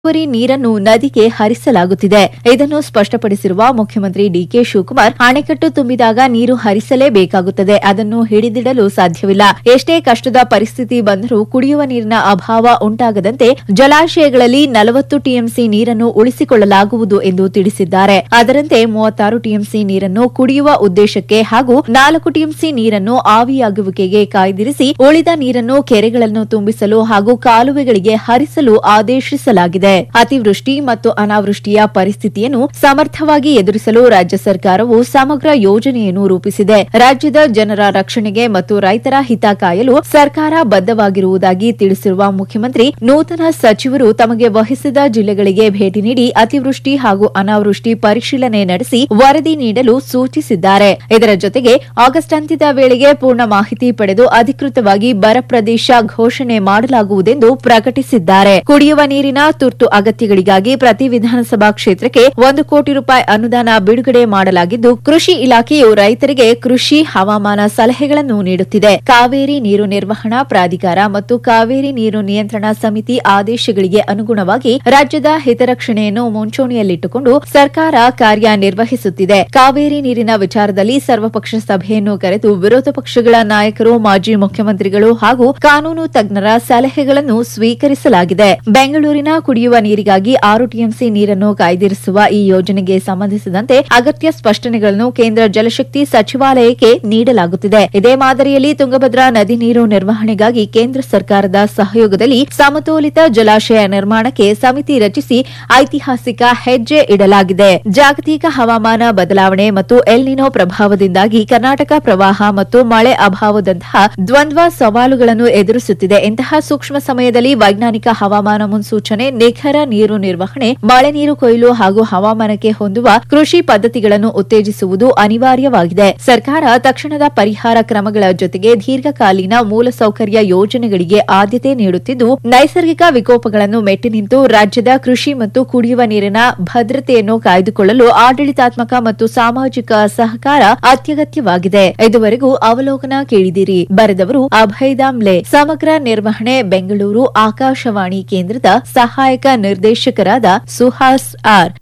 ನೀರಾವರಿ ನೀರನ್ನು ನದಿಗೆ ಹರಿಸಲಾಗುತ್ತಿದೆ ಇದನ್ನು ಸ್ಪಷ್ಟಪಡಿಸಿರುವ ಮುಖ್ಯಮಂತ್ರಿ ಡಿಕೆ ಶಿವಕುಮಾರ್ ಅಣೆಕಟ್ಟು ತುಂಬಿದಾಗ ನೀರು ಹರಿಸಲೇಬೇಕಾಗುತ್ತದೆ ಅದನ್ನು ಹಿಡಿದಿಡಲು ಸಾಧ್ಯವಿಲ್ಲ ಎಷ್ಟೇ ಕಷ್ಟದ ಪರಿಸ್ಥಿತಿ ಬಂದರೂ ಕುಡಿಯುವ ನೀರಿನ ಅಭಾವ ಉಂಟಾಗದಂತೆ ಜಲಾಶಯಗಳಲ್ಲಿ ನಲವತ್ತು ಟಿಎಂಸಿ ನೀರನ್ನು ಉಳಿಸಿಕೊಳ್ಳಲಾಗುವುದು ಎಂದು ತಿಳಿಸಿದ್ದಾರೆ ಅದರಂತೆ ಮೂವತ್ತಾರು ಟಿಎಂಸಿ ನೀರನ್ನು ಕುಡಿಯುವ ಉದ್ದೇಶಕ್ಕೆ ಹಾಗೂ ನಾಲ್ಕು ಟಿಎಂಸಿ ನೀರನ್ನು ಆವಿಯಾಗುವಿಕೆಗೆ ಕಾಯ್ದಿರಿಸಿ ಉಳಿದ ನೀರನ್ನು ಕೆರೆಗಳನ್ನು ತುಂಬಿಸಲು ಹಾಗೂ ಕಾಲುವೆಗಳಿಗೆ ಹರಿಸಲು ಆದೇಶಿಸಲಾಗಿದೆ ಅತಿವೃಷ್ಟಿ ಮತ್ತು ಅನಾವೃಷ್ಟಿಯ ಪರಿಸ್ಥಿತಿಯನ್ನು ಸಮರ್ಥವಾಗಿ ಎದುರಿಸಲು ರಾಜ್ಯ ಸರ್ಕಾರವು ಸಮಗ್ರ ಯೋಜನೆಯನ್ನು ರೂಪಿಸಿದೆ ರಾಜ್ಯದ ಜನರ ರಕ್ಷಣೆಗೆ ಮತ್ತು ರೈತರ ಹಿತ ಕಾಯಲು ಸರ್ಕಾರ ಬದ್ಧವಾಗಿರುವುದಾಗಿ ತಿಳಿಸಿರುವ ಮುಖ್ಯಮಂತ್ರಿ ನೂತನ ಸಚಿವರು ತಮಗೆ ವಹಿಸಿದ ಜಿಲ್ಲೆಗಳಿಗೆ ಭೇಟಿ ನೀಡಿ ಅತಿವೃಷ್ಟಿ ಹಾಗೂ ಅನಾವೃಷ್ಟಿ ಪರಿಶೀಲನೆ ನಡೆಸಿ ವರದಿ ನೀಡಲು ಸೂಚಿಸಿದ್ದಾರೆ ಇದರ ಜೊತೆಗೆ ಆಗಸ್ಟ್ ಅಂತ್ಯದ ವೇಳೆಗೆ ಪೂರ್ಣ ಮಾಹಿತಿ ಪಡೆದು ಅಧಿಕೃತವಾಗಿ ಬರ ಪ್ರದೇಶ ಘೋಷಣೆ ಮಾಡಲಾಗುವುದೆಂದು ಪ್ರಕಟಿಸಿದ್ದಾರೆ ಕುಡಿಯುವ ನೀರಿನ ತುರ್ತು ಅಗತ್ಯಗಳಿಗಾಗಿ ಪ್ರತಿ ವಿಧಾನಸಭಾ ಕ್ಷೇತ್ರಕ್ಕೆ ಒಂದು ಕೋಟಿ ರೂಪಾಯಿ ಅನುದಾನ ಬಿಡುಗಡೆ ಮಾಡಲಾಗಿದ್ದು ಕೃಷಿ ಇಲಾಖೆಯು ರೈತರಿಗೆ ಕೃಷಿ ಹವಾಮಾನ ಸಲಹೆಗಳನ್ನು ನೀಡುತ್ತಿದೆ ಕಾವೇರಿ ನೀರು ನಿರ್ವಹಣಾ ಪ್ರಾಧಿಕಾರ ಮತ್ತು ಕಾವೇರಿ ನೀರು ನಿಯಂತ್ರಣ ಸಮಿತಿ ಆದೇಶಗಳಿಗೆ ಅನುಗುಣವಾಗಿ ರಾಜ್ಯದ ಹಿತರಕ್ಷಣೆಯನ್ನು ಮುಂಚೂಣಿಯಲ್ಲಿಟ್ಟುಕೊಂಡು ಸರ್ಕಾರ ಕಾರ್ಯನಿರ್ವಹಿಸುತ್ತಿದೆ ಕಾವೇರಿ ನೀರಿನ ವಿಚಾರದಲ್ಲಿ ಸರ್ವಪಕ್ಷ ಸಭೆಯನ್ನು ಕರೆದು ವಿರೋಧ ಪಕ್ಷಗಳ ನಾಯಕರು ಮಾಜಿ ಮುಖ್ಯಮಂತ್ರಿಗಳು ಹಾಗೂ ಕಾನೂನು ತಜ್ಞರ ಸಲಹೆಗಳನ್ನು ಸ್ವೀಕರಿಸಲಾಗಿದೆ ಬೆಂಗಳೂರಿನ ಕುಡಿಯುವ ನೀರಿಗಾಗಿ ಆರು ಟಿಎಂಸಿ ನೀರನ್ನು ಕಾಯ್ದಿರಿಸುವ ಈ ಯೋಜನೆಗೆ ಸಂಬಂಧಿಸಿದಂತೆ ಅಗತ್ಯ ಸ್ಪಷ್ಟನೆಗಳನ್ನು ಕೇಂದ್ರ ಜಲಶಕ್ತಿ ಸಚಿವಾಲಯಕ್ಕೆ ನೀಡಲಾಗುತ್ತಿದೆ ಇದೇ ಮಾದರಿಯಲ್ಲಿ ತುಂಗಭದ್ರಾ ನದಿ ನೀರು ನಿರ್ವಹಣೆಗಾಗಿ ಕೇಂದ್ರ ಸರ್ಕಾರದ ಸಹಯೋಗದಲ್ಲಿ ಸಮತೋಲಿತ ಜಲಾಶಯ ನಿರ್ಮಾಣಕ್ಕೆ ಸಮಿತಿ ರಚಿಸಿ ಐತಿಹಾಸಿಕ ಹೆಜ್ಜೆ ಇಡಲಾಗಿದೆ ಜಾಗತಿಕ ಹವಾಮಾನ ಬದಲಾವಣೆ ಮತ್ತು ಎಲ್ನಿನೋ ಪ್ರಭಾವದಿಂದಾಗಿ ಕರ್ನಾಟಕ ಪ್ರವಾಹ ಮತ್ತು ಮಳೆ ಅಭಾವದಂತಹ ದ್ವಂದ್ವ ಸವಾಲುಗಳನ್ನು ಎದುರಿಸುತ್ತಿದೆ ಇಂತಹ ಸೂಕ್ಷ್ಮ ಸಮಯದಲ್ಲಿ ವೈಜ್ಞಾನಿಕ ಹವಾಮಾನ ಮುನ್ಸೂಚನೆ ನಿಖರ ನೀರು ನಿರ್ವಹಣೆ ಮಳೆ ನೀರು ಕೊಯ್ಲು ಹಾಗೂ ಹವಾಮಾನಕ್ಕೆ ಹೊಂದುವ ಕೃಷಿ ಪದ್ಧತಿಗಳನ್ನು ಉತ್ತೇಜಿಸುವುದು ಅನಿವಾರ್ಯವಾಗಿದೆ ಸರ್ಕಾರ ತಕ್ಷಣದ ಪರಿಹಾರ ಕ್ರಮಗಳ ಜೊತೆಗೆ ದೀರ್ಘಕಾಲೀನ ಮೂಲಸೌಕರ್ಯ ಯೋಜನೆಗಳಿಗೆ ಆದ್ಯತೆ ನೀಡುತ್ತಿದ್ದು ನೈಸರ್ಗಿಕ ವಿಕೋಪಗಳನ್ನು ಮೆಟ್ಟಿ ನಿಂತು ರಾಜ್ಯದ ಕೃಷಿ ಮತ್ತು ಕುಡಿಯುವ ನೀರಿನ ಭದ್ರತೆಯನ್ನು ಕಾಯ್ದುಕೊಳ್ಳಲು ಆಡಳಿತಾತ್ಮಕ ಮತ್ತು ಸಾಮಾಜಿಕ ಸಹಕಾರ ಅತ್ಯಗತ್ಯವಾಗಿದೆ ಇದುವರೆಗೂ ಅವಲೋಕನ ಕೇಳಿದಿರಿ ಬರೆದವರು ಅಭಯ್ ದಾಮ್ಲೆ ಸಮಗ್ರ ನಿರ್ವಹಣೆ ಬೆಂಗಳೂರು ಆಕಾಶವಾಣಿ ಕೇಂದ್ರದ ಸಹಾಯಕ ನಿರ್ದೇಶಕರಾದ ಸುಹಾಸ್ ಆರ್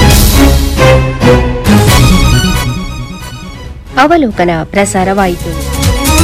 ಅವಲೋಕನ ಪ್ರಸಾರವಾಯಿತು